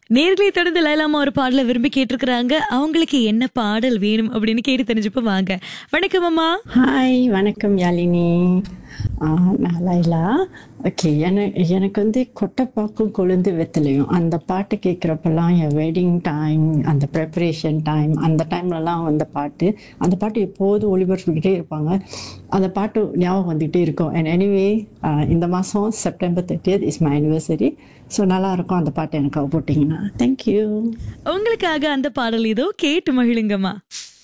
நேர்களை தொடர்ந்து லைலாமா ஒரு பாடலை விரும்பி கேட்டிருக்கிறாங்க அவங்களுக்கு என்ன பாடல் வேணும் அப்படின்னு கேட்டு தெரிஞ்சுப்ப வாங்க வணக்கம் அம்மா ஹாய் வணக்கம் யாழினி ஆ, நான் லைலா ஓகே என எனக்கு வந்து கொட்டைப்பாக்கும் கொழுந்து வெத்தலையும் அந்த பாட்டு கேட்குறப்பெல்லாம் என் வெட்டிங் டைம் அந்த ப்ரிப்பரேஷன் டைம் அந்த டைம்லலாம் அந்த பாட்டு அந்த பாட்டு எப்போதும் ஒளிபரப்பிக்கிட்டே இருப்பாங்க அந்த பாட்டு ஞாபகம் வந்துக்கிட்டே இருக்கும் அண்ட் எனிவே இந்த மாதம் September thirtieth is my anniversary so நல்லாயிருக்கும் அந்த பாட்டு எனக்கு போட்டிங்கன்னா தேங்க்யூ உங்களுக்காக அந்த பாடல் இதோ கேட்டு மகிழுங்கம்மா